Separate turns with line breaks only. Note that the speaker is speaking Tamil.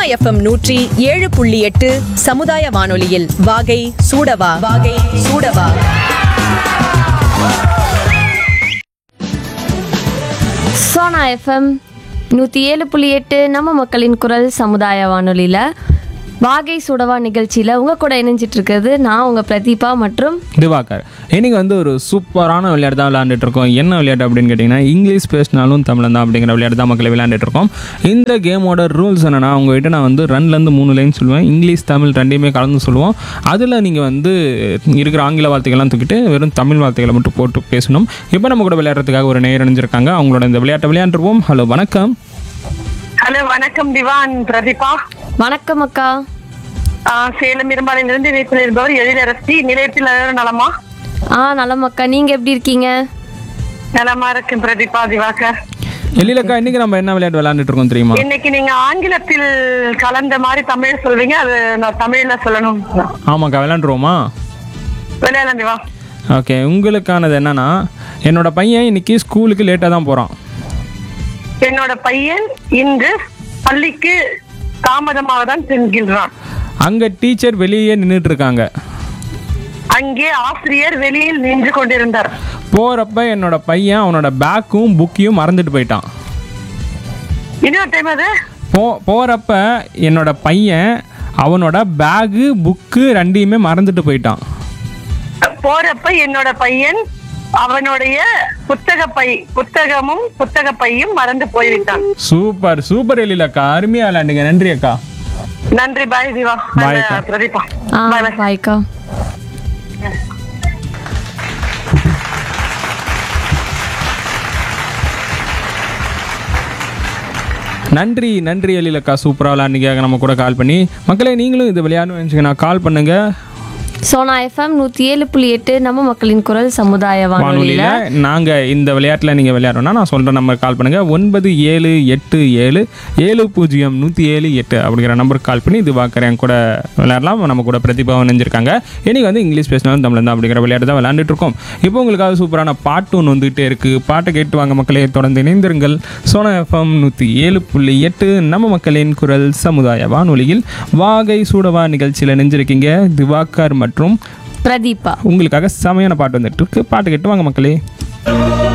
எஃப்எம் நூற்றி ஏழு புள்ளி எட்டு சமுதாய வானொலியில் வாகை சூடவா வாகை சூடவா
சோனா எஃப்எம் நூற்றி ஏழு புள்ளி எட்டு நம்ம மக்களின் குரல் சமுதாய வானொலியில் வாகை சுடவா நிகழ்ச்சியில் உங்கள் கூட இணைஞ்சிட்டு இருக்கிறது நான் உங்கள் பிரதீபா மற்றும்
திவாகர் இன்னைக்கு வந்து ஒரு சூப்பரான விளையாட்டு தான் விளையாண்டுட்டு இருக்கோம் என்ன விளையாட்டு அப்படின்னு கேட்டிங்கன்னா இங்கிலீஷ் பேசினாலும் தமிழ் தான் அப்படிங்கிற விளையாட்டு தான் மக்களை விளையாண்டுட்டு இருக்கோம் இந்த கேமோட ரூல்ஸ் என்னன்னா உங்ககிட்ட நான் வந்து ரெண்டுலேருந்து மூணு லைன் சொல்லுவேன் இங்கிலீஷ் தமிழ் ரெண்டையுமே கலந்து சொல்லுவோம் அதில் நீங்கள் வந்து இருக்கிற ஆங்கில வார்த்தைகள்லாம் தூக்கிட்டு வெறும் தமிழ் வார்த்தைகளை மட்டும் போட்டு பேசணும் இப்போ நம்ம கூட விளையாடுறதுக்காக ஒரு நேர் அணிஞ்சிருக்காங்க அவங்களோட இந்த விளையாட்டை விளையாண்டுருவோம் ஹலோ வணக்கம்
ஹலோ வணக்கம் திவான் பிரதீபா
வணக்கம் அக்கா
ஆ, சேலம் இரும்பாலையிலிருந்து இணைப்பில் இருப்பவர் எழிலரசி நிலையத்தில் எல்லாரும் நலமா
ஆ நலம் அக்கா நீங்கள் எப்படி இருக்கீங்க
நலமா இருக்கும் பிரதீபா திவாகர்
எழிலக்கா இன்னைக்கு நம்ம என்ன விளையாட்டு விளையாண்டுட்டு இருக்கோம் தெரியுமா
இன்னைக்கு நீங்க ஆங்கிலத்தில் கலந்த மாதிரி தமிழ் சொல்வீங்க அது நான் தமிழ்ல சொல்லணும்
ஆமாக்கா விளையாண்டுருவோமா
விளையாடலாம் திவா
ஓகே உங்களுக்கானது என்னன்னா என்னோட பையன் இன்னைக்கு ஸ்கூலுக்கு லேட்டாக தான் போகிறான்
என்னோட பையன் இன்று பள்ளிக்கு தாமதமாக தான் செல்கின்றான்
அங்கே டீச்சர் வெளியே நின்றுட்டு இருக்காங்க
அங்கே ஆசிரியர் வெளியில் நின்று கொண்டிருந்தார்
போகிறப்ப என்னோட பையன் அவனோட பேக்கும் புக்கையும் மறந்துட்டு போயிட்டான்
இன்னொரு டைம் அது
போ போகிறப்ப என்னோட பையன் அவனோட பேகு புக்கு ரெண்டையுமே மறந்துட்டு போயிட்டான்
போறப்ப என்னோட பையன் அவனுடைய புத்தக பை புத்தகமும் புத்தக பையும் மறந்து போய்விட்டான்
சூப்பர் சூப்பர் எழிலக்கா அருமையாக விளையாண்டுங்க நன்றி அக்கா
நன்றி பாய் திவா
Bye, அக்கா.
பிரதீபா
ஆ
Bye, bye.
பாய்க்கா
நன்றி நன்றி எழிலக்கா சூப்பராக விளையாண்டிங்க நம்ம கூட கால் பண்ணி மக்களே நீங்களும் இது விளையாடணும்னு நினச்சிங்கன்னா கால் பண்ணுங்கள்
சோனா எஃப்எம் நூற்றி ஏழு புள்ளி எட்டு நம்ம மக்களின் குரல் சமுதாய வானொலியில்
வானொலியில் நாங்கள் இந்த விளையாட்டில் நீங்கள் விளையாடணும்னா நான் சொல்கிற நம்பர் கால் பண்ணுங்கள் ஒன்பது ஏழு எட்டு ஏழு ஏழு பூஜ்ஜியம் நூற்றி ஏழு எட்டு அப்படிங்கிற நம்பருக்கு கால் பண்ணி இது பார்க்குறேன் கூட விளையாடலாம் நம்ம கூட பிரதிபா நினைஞ்சிருக்காங்க இன்னைக்கு வந்து இங்கிலீஷ் பேசினாலும் தமிழ் தான் அப்படிங்கிற விளையாட்டு தான் விளையாண்டுட்டு இருக்கோம் இப்போ உங்களுக்காக சூப்பரான பாட்டு ஒன்று வந்துகிட்டே இருக்குது பாட்டை கேட்டு வாங்க மக்களே தொடர்ந்து இணைந்திருங்கள் சோனா எஃப்எம் நூற்றி ஏழு புள்ளி எட்டு நம்ம மக்களின் குரல் சமுதாய வானொலியில் வாகை சூடவா நிகழ்ச்சியில் நினைஞ்சிருக்கீங்க திவாகர் மற்றும்
பிரதீபா
உங்களுக்காக செமையான பாட்டு வந்துட்டு இருக்கு பாட்டு கேட்டு வாங்க மக்களே